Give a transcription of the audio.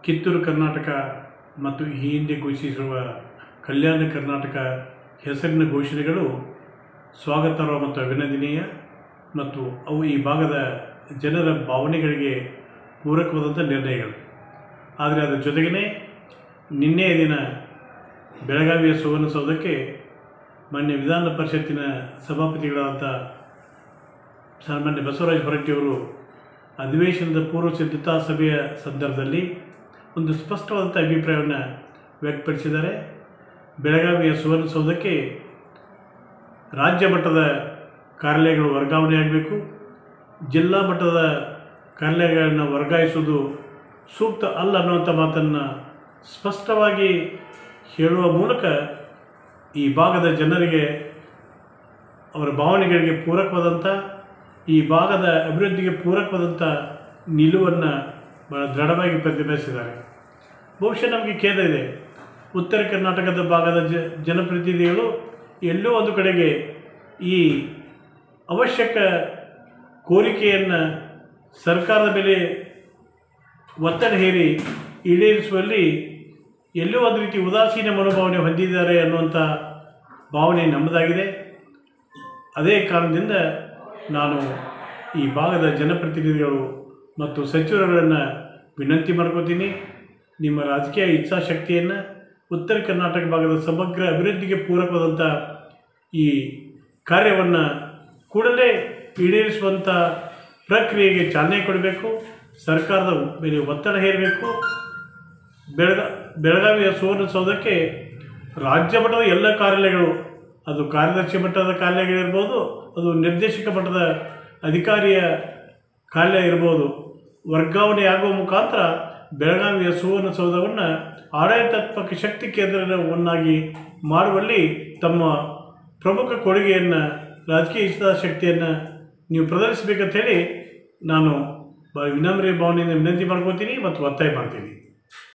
ಕಿತ್ತೂರು ಕರ್ನಾಟಕ ಮತ್ತು ಈ ಹಿಂದೆ ಘೋಷಿಸಿರುವ ಕಲ್ಯಾಣ ಕರ್ನಾಟಕ ಹೆಸರಿನ ಘೋಷಣೆಗಳು ಸ್ವಾಗತಾರ್ಹ ಮತ್ತು ಅಭಿನಂದನೀಯ ಮತ್ತು ಅವು ಈ ಭಾಗದ ಜನರ ಭಾವನೆಗಳಿಗೆ ಪೂರಕವಾದಂಥ ನಿರ್ಣಯಗಳು ಆದರೆ ಅದರ ಜೊತೆಗೇ ನಿನ್ನೆಯ ದಿನ ಬೆಳಗಾವಿಯ ಸುವರ್ಣಸೌಧಕ್ಕೆ ಮಾನ್ಯ ವಿಧಾನ ಪರಿಷತ್ತಿನ ಸಭಾಪತಿಗಳಾದಂಥ ಸಾಮಾನ್ಯ ಬಸವರಾಜ ಹೊರಟ್ಟಿಯವರು ಅಧಿವೇಶನದ ಪೂರ್ವ ಸಿದ್ಧತಾ ಸಭೆಯ ಸಂದರ್ಭದಲ್ಲಿ ಒಂದು ಸ್ಪಷ್ಟವಾದಂಥ ಅಭಿಪ್ರಾಯವನ್ನು ವ್ಯಕ್ತಪಡಿಸಿದ್ದಾರೆ ಬೆಳಗಾವಿಯ ಸುವರ್ಣಸೌಧಕ್ಕೆ ರಾಜ್ಯ ಮಟ್ಟದ ಕಾರ್ಯಾಲಯಗಳು ವರ್ಗಾವಣೆಯಾಗಬೇಕು ಜಿಲ್ಲಾ ಮಟ್ಟದ ಕಾರ್ಯಾಲಯಗಳನ್ನು ವರ್ಗಾಯಿಸುವುದು ಸೂಕ್ತ ಅಲ್ಲ ಅನ್ನುವಂಥ ಮಾತನ್ನು ಸ್ಪಷ್ಟವಾಗಿ ಹೇಳುವ ಮೂಲಕ ಈ ಭಾಗದ ಜನರಿಗೆ ಅವರ ಭಾವನೆಗಳಿಗೆ ಪೂರಕವಾದಂಥ ಈ ಭಾಗದ ಅಭಿವೃದ್ಧಿಗೆ ಪೂರಕವಾದಂಥ ನಿಲುವನ್ನು ಬಹಳ ದೃಢವಾಗಿ ಪ್ರತಿಪಾದಿಸಿದ್ದಾರೆ ಬಹುಶಃ ನಮಗೆ ಖೇದ ಇದೆ ಉತ್ತರ ಕರ್ನಾಟಕದ ಭಾಗದ ಜ ಜನಪ್ರತಿನಿಧಿಗಳು ಎಲ್ಲೋ ಒಂದು ಕಡೆಗೆ ಈ ಅವಶ್ಯಕ ಕೋರಿಕೆಯನ್ನು ಸರ್ಕಾರದ ಮೇಲೆ ಒತ್ತಡ ಹೇರಿ ಈಡೇರಿಸುವಲ್ಲಿ ಎಲ್ಲೋ ಒಂದು ರೀತಿ ಉದಾಸೀನ ಮನೋಭಾವನೆ ಹೊಂದಿದ್ದಾರೆ ಅನ್ನುವಂಥ ಭಾವನೆ ನಮ್ಮದಾಗಿದೆ ಅದೇ ಕಾರಣದಿಂದ ನಾನು ಈ ಭಾಗದ ಜನಪ್ರತಿನಿಧಿಗಳು ಮತ್ತು ಸಚಿವರುಗಳನ್ನು ವಿನಂತಿ ಮಾಡ್ಕೋತೀನಿ ನಿಮ್ಮ ರಾಜಕೀಯ ಇಚ್ಛಾಶಕ್ತಿಯನ್ನು ಉತ್ತರ ಕರ್ನಾಟಕ ಭಾಗದ ಸಮಗ್ರ ಅಭಿವೃದ್ಧಿಗೆ ಪೂರಕವಾದಂಥ ಈ ಕಾರ್ಯವನ್ನು ಕೂಡಲೇ ಈಡೇರಿಸುವಂಥ ಪ್ರಕ್ರಿಯೆಗೆ ಚಾಲನೆ ಕೊಡಬೇಕು ಸರ್ಕಾರದ ಮೇಲೆ ಒತ್ತಡ ಹೇರಬೇಕು ಬೆಳಗ ಬೆಳಗಾವಿಯ ಸುವರ್ಣಸೌಧಕ್ಕೆ ರಾಜ್ಯ ಮಟ್ಟದ ಎಲ್ಲ ಕಾರ್ಯಾಲಯಗಳು ಅದು ಕಾರ್ಯದರ್ಶಿ ಮಟ್ಟದ ಕಾರ್ಯಾಲಯಗಳಿರ್ಬೋದು ಅದು ನಿರ್ದೇಶಕ ಮಟ್ಟದ ಅಧಿಕಾರಿಯ ಕಾರ್ಯಾಲಯ ಇರ್ಬೋದು ವರ್ಗಾವಣೆ ಆಗುವ ಮುಖಾಂತರ ಬೆಳಗಾವಿಯ ಸುವರ್ಣಸೌಧವನ್ನು ಆಡಳಿತಾತ್ಮಕ ಶಕ್ತಿ ಕೇಂದ್ರವನ್ನಾಗಿ ಮಾಡುವಲ್ಲಿ ತಮ್ಮ ಪ್ರಮುಖ ಕೊಡುಗೆಯನ್ನು ರಾಜಕೀಯ ಹಿತಾಸಕ್ತಿಯನ್ನು ನೀವು ಪ್ರದರ್ಶಿಸಬೇಕಂತ ಹೇಳಿ ನಾನು ಬ- ವಿನಮ್ರ ಭಾವನೆಯಿಂದ ವಿನಂತಿ ಮಾಡ್ಕೋತೀನಿ ಮತ್ತು ಒತ್ತಾಯ ಮಾಡ್ತೀನಿ